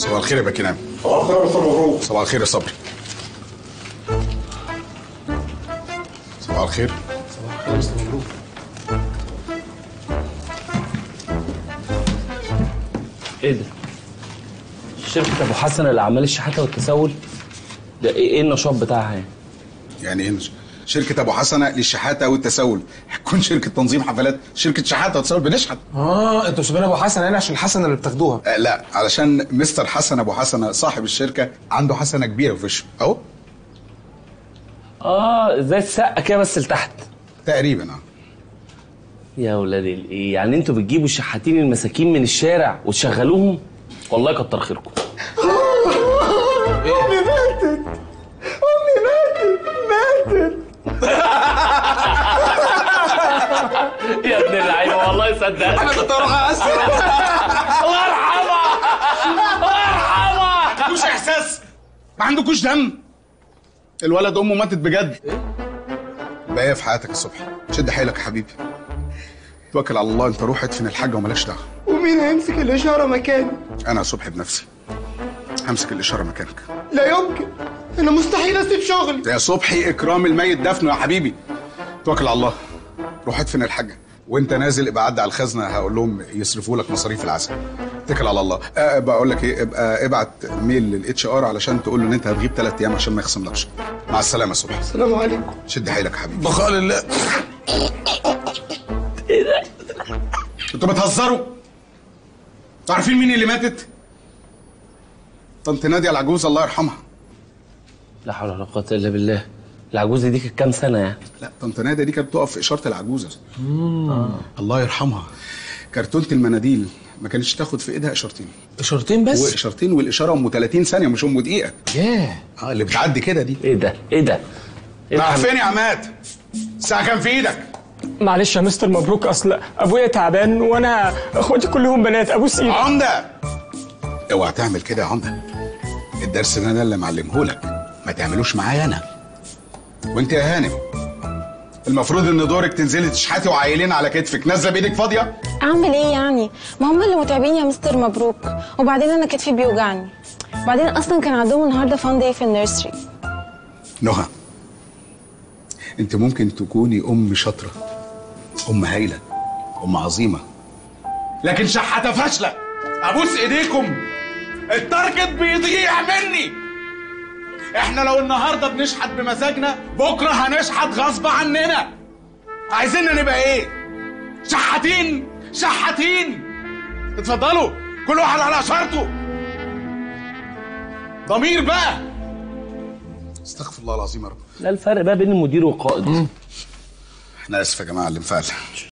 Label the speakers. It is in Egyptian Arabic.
Speaker 1: صباح الخير يا باكينام
Speaker 2: صباح الخير يا استاذ مبروك
Speaker 1: صباح الخير يا صبري صباح الخير
Speaker 3: ايه ده؟ شركة ابو حسن لأعمال الشحاتة والتسول ده ايه ايه النشاط بتاعها يعني؟
Speaker 1: يعني ايه مش- شركة أبو حسنة للشحاتة والتسول هتكون شركة تنظيم حفلات شركة شحاتة وتسول بنشحت
Speaker 2: اه انتوا سايبين ابو حسن هنا عشان الحسنه اللي بتاخدوها
Speaker 1: آه لا علشان مستر حسن أبو حسنة صاحب الشركة عنده حسنة كبيرة في وشه أهو
Speaker 3: اه زي السقة كده بس لتحت
Speaker 1: تقريبا اه
Speaker 3: يا ولاد الايه يعني انتوا بتجيبوا الشحاتين المساكين من الشارع وتشغلوهم والله كتر خيركم
Speaker 2: امي ماتت امي ماتت ماتت
Speaker 3: يا ابن اللعيبه والله صدقت
Speaker 2: انا كنت هروح اسف
Speaker 3: الله يرحمها الله يرحمها
Speaker 1: عندكوش إحساس ما عندكوش دم الولد أمه ماتت بجد بقى في حياتك الصبح شد حيلك يا حبيبي توكل على الله انت روح ادفن الحاجه وملاش دعوه
Speaker 2: ومين هيمسك الاشاره مكاني
Speaker 1: انا صبحي بنفسي همسك الاشاره مكانك
Speaker 2: لا يمكن انا مستحيل اسيب شغلي
Speaker 1: يا صبحي اكرام الميت دفنه يا حبيبي توكل على الله روح ادفن الحاجه وانت نازل ابقى عدى على الخزنه هقول لهم يصرفوا لك مصاريف العزاء اتكل على الله أه بقول لك ايه ابقى ابعت ميل للاتش ار علشان تقول له ان انت هتغيب ثلاث ايام عشان ما يخصملكش مع السلامه يا صبحي
Speaker 2: السلام عليكم
Speaker 1: شد حيلك يا حبيبي
Speaker 2: بقاء لله
Speaker 1: انتوا بتهزروا عارفين مين اللي ماتت طنط ناديه العجوز الله يرحمها
Speaker 3: لا حول ولا قوة الا بالله العجوزة دي كانت كام سنة يعني؟
Speaker 1: لا طنط ناديه دي كانت بتقف في اشاره العجوزه آه. الله يرحمها كرتونه المناديل ما كانتش تاخد في ايدها اشارتين
Speaker 2: اشارتين بس
Speaker 1: واشارتين والاشاره ام 30 ثانيه مش ام دقيقه
Speaker 2: ياه
Speaker 1: اه اللي بتعدي كده دي
Speaker 3: ايه ده؟ ايه ده؟ ايه
Speaker 1: راح
Speaker 3: ده؟
Speaker 1: فين يا عماد الساعه كام في ايدك
Speaker 4: معلش يا مستر مبروك اصل ابويا تعبان وانا اخواتي كلهم بنات ابوس ايدك
Speaker 1: عمده اوعى تعمل كده يا عمده الدرس ده انا اللي معلمهولك ما تعملوش معايا انا وانت يا هانم المفروض ان دورك تنزلي تشحتي وعايلين على كتفك نازله بايدك فاضيه
Speaker 5: اعمل ايه يعني ما هم اللي متعبين يا مستر مبروك وبعدين انا كتفي بيوجعني بعدين اصلا كان عندهم النهارده فان داي في النيرسري
Speaker 1: نهى انت ممكن تكوني ام شاطره ام هايله ام عظيمه لكن شحاته فاشله ابوس ايديكم التارجت بيضيع مني احنا لو النهارده بنشحت بمزاجنا بكره هنشحت غصب عننا عايزيننا نبقى ايه شحاتين شحاتين اتفضلوا كل واحد على اشارته ضمير بقى استغفر الله العظيم يا رب
Speaker 3: لا الفرق بقى بين المدير والقائد
Speaker 1: احنا اسف يا جماعه اللي انفعل